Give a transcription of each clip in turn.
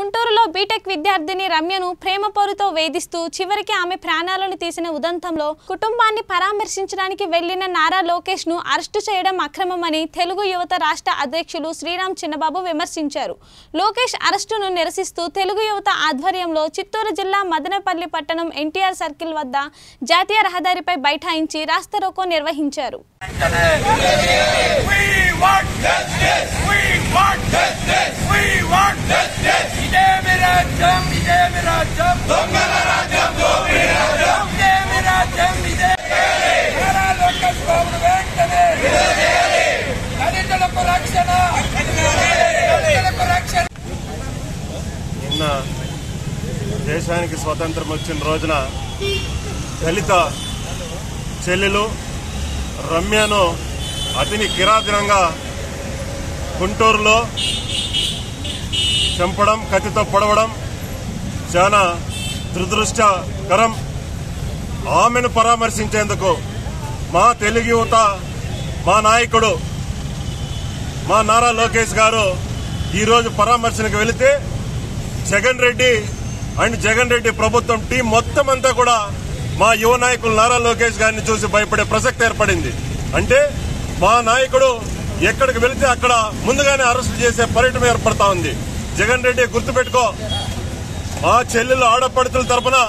గుంటూరులో బీటెక్ విద్యార్థిని రమ్యను ప్రేమ పోరుతో వేధిస్తూ చివరికి ఆమె ప్రాణాలను తీసిన ఉదంతంలో కుటుంబాన్ని పరామర్శించడానికి వెళ్లిన నారా లోకేష్ ను అరెస్టు చేయడం అక్రమమని తెలుగు యువత రాష్ట్ర అధ్యక్షులు శ్రీరామ్ చిన్నబాబు విమర్శించారు లోకేష్ అరెస్టును నిరసిస్తూ తెలుగు యువత ఆధ్వర్యంలో చిత్తూరు జిల్లా మదనపల్లి పట్టణం ఎన్టీఆర్ సర్కిల్ వద్ద జాతీయ రహదారిపై బైఠాయించి రాస్తారోకో నిర్వహించారు We want justice. We want justice. We want justice. ఇదే మీ రాజ్యం ఇదే మీ రాజ్యం దొంగల రాజ్యం దోపిడీ రాజ్యం ఇదే మీ రాజ్యం ఇదే నారా లోకేష్ బాబును వెంటనే దళితులకు రక్షణ దళితులకు రక్షణ నిన్న దేశానికి స్వతంత్రం వచ్చిన రోజున దళిత చెల్లెలు రమ్యను అతిని కిరాతనంగా గుంటూరులో చంపడం కత్తితో పొడవడం చాలా దురదృష్టకరం ఆమెను పరామర్శించేందుకు మా తెలుగు యువత మా నాయకుడు మా నారా లోకేష్ గారు ఈరోజు పరామర్శనకు వెళితే జగన్ రెడ్డి అండ్ జగన్ రెడ్డి ప్రభుత్వం టీం మొత్తం అంతా కూడా మా యువ నాయకులు నారా లోకేష్ గారిని చూసి భయపడే ప్రసక్తి ఏర్పడింది అంటే మా నాయకుడు ఎక్కడికి వెళితే అక్కడ ముందుగానే అరెస్ట్ చేసే పర్యటన ఏర్పడతా ఉంది జగన్ రెడ్డి గుర్తుపెట్టుకో మా చెల్లెలు ఆడపడుతుల తరపున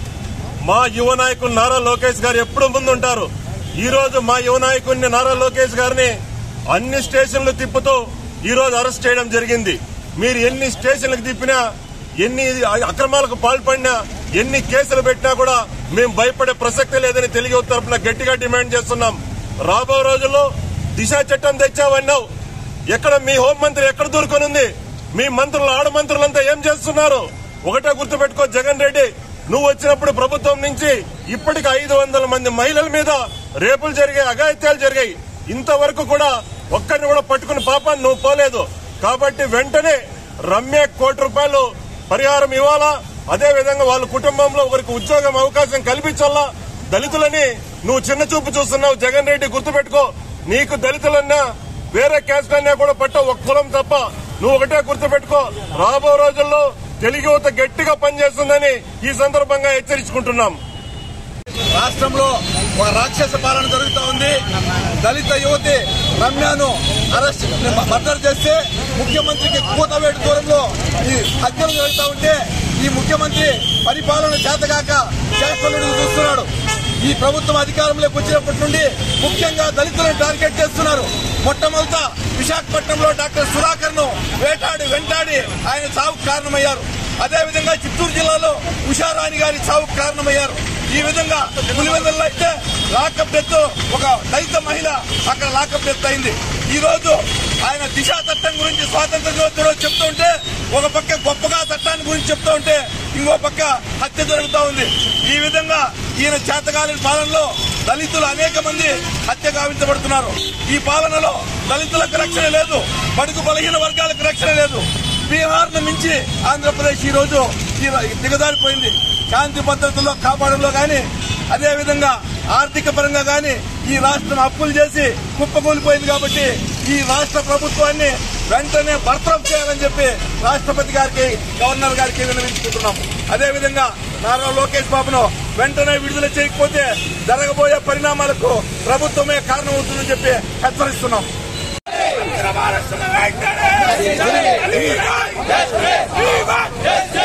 మా యువ నాయకులు నారా లోకేష్ గారు ఎప్పుడు ముందుంటారు ఈ రోజు మా యువ నాయకుడిని నారా లోకేష్ గారిని అన్ని స్టేషన్లు తిప్పుతూ ఈ రోజు అరెస్ట్ చేయడం జరిగింది మీరు ఎన్ని స్టేషన్లకు తిప్పినా ఎన్ని అక్రమాలకు పాల్పడినా ఎన్ని కేసులు పెట్టినా కూడా మేము భయపడే ప్రసక్తి లేదని తెలుగు యువత తరపున గట్టిగా డిమాండ్ చేస్తున్నాం రాబో రోజుల్లో దిశ చట్టం తెచ్చావన్నావు ఎక్కడ మీ హోంమంత్రి ఎక్కడ దూరుకొనుంది మీ మంత్రులు ఆడ మంత్రులంతా ఏం చేస్తున్నారు ఒకటే గుర్తుపెట్టుకో జగన్ రెడ్డి నువ్వు వచ్చినప్పుడు ప్రభుత్వం నుంచి ఇప్పటికి ఐదు వందల మంది మహిళల మీద రేపులు జరిగాయి అఘాయిత్యాలు జరిగాయి ఇంతవరకు కూడా ఒక్కరిని కూడా పట్టుకుని పాపాన్ని నువ్వు పోలేదు కాబట్టి వెంటనే రమ్య కోటి రూపాయలు పరిహారం ఇవ్వాలా అదే విధంగా వాళ్ళ కుటుంబంలో ఒకరికి ఉద్యోగం అవకాశం కల్పించాలా దళితులని నువ్వు చిన్న చూపు చూస్తున్నావు జగన్ రెడ్డి గుర్తుపెట్టుకో నీకు దళితులన్నా వేరే క్యాస్ట్ అన్నా కూడా పట్ట ఒక కులం తప్ప నువ్వు ఒకటే గుర్తుపెట్టుకో రాబో రోజుల్లో తెలుగు యువత గట్టిగా పనిచేస్తుందని ఈ సందర్భంగా హెచ్చరించుకుంటున్నాం రాష్ట్రంలో ఒక రాక్షస పాలన జరుగుతూ ఉంది దళిత యువతి రమ్యను అరెస్ట్ మర్డర్ చేస్తే ముఖ్యమంత్రికి కూతవేటు దూరంలో ఈ హత్యలు జరుగుతూ ఉంటే ఈ ముఖ్యమంత్రి పరిపాలన చేతగాక చేష్టలుడు చూస్తున్నాడు ఈ ప్రభుత్వం అధికారంలోకి వచ్చినప్పటి నుండి ముఖ్యంగా దళితులను టార్గెట్ చేస్తున్నారు మొట్టమొదట విశాఖపట్నంలో డాక్టర్ సుధాకర్ ను వేటాడి వెంటాడి ఆయన చావుకు కారణమయ్యారు అదేవిధంగా చిత్తూరు జిల్లాలో ఉషారాణి గారి చావుకు కారణమయ్యారు ఈ విధంగా పులివెందుల్లో అయితే లాకప్ డెత్ ఒక దళిత మహిళ అక్కడ లాకప్ డెత్ అయింది ఈ రోజు ఆయన దిశా చట్టం గురించి స్వాతంత్ర దినోత్సవం రోజు చెప్తూ ఉంటే ఒక పక్క గొప్పగా చట్టాన్ని గురించి చెప్తూ ఉంటే ఇంకో పక్క హత్య జరుగుతూ ఉంది ఈ విధంగా ఈయన చేతగాలిన పాలనలో దళితులు అనేక మంది హత్య గావించబడుతున్నారు ఈ పాలనలో దళితులకు రక్షణ లేదు బడుగు బలహీన వర్గాలకు రక్షణ లేదు బీహార్ ను మించి ఆంధ్రప్రదేశ్ ఈ రోజు ఈ ర- దిగజారిపోయింది శాంతి భద్రతల్లో కాపాడంలో గాని అదేవిధంగా ఆర్థిక పరంగా గాని ఈ రాష్ట్రం అప్పులు చేసి కుప్పకూలిపోయింది కాబట్టి ఈ రాష్ట్ర ప్రభుత్వాన్ని వెంటనే బర్తరఫ్ చేయాలని చెప్పి రాష్ట్రపతి గారికి గవర్నర్ గారికి విన్నవించుకుంటున్నాం అదేవిధంగా నారా లోకేష్ బాబును వెంటనే విడుదల చేయకపోతే జరగబోయే పరిణామాలకు ప్రభుత్వమే కారణమవుతుందని చెప్పి హెచ్చరిస్తున్నాం అక్రమాలక్షణ వెంటనే We want justice. We want justice.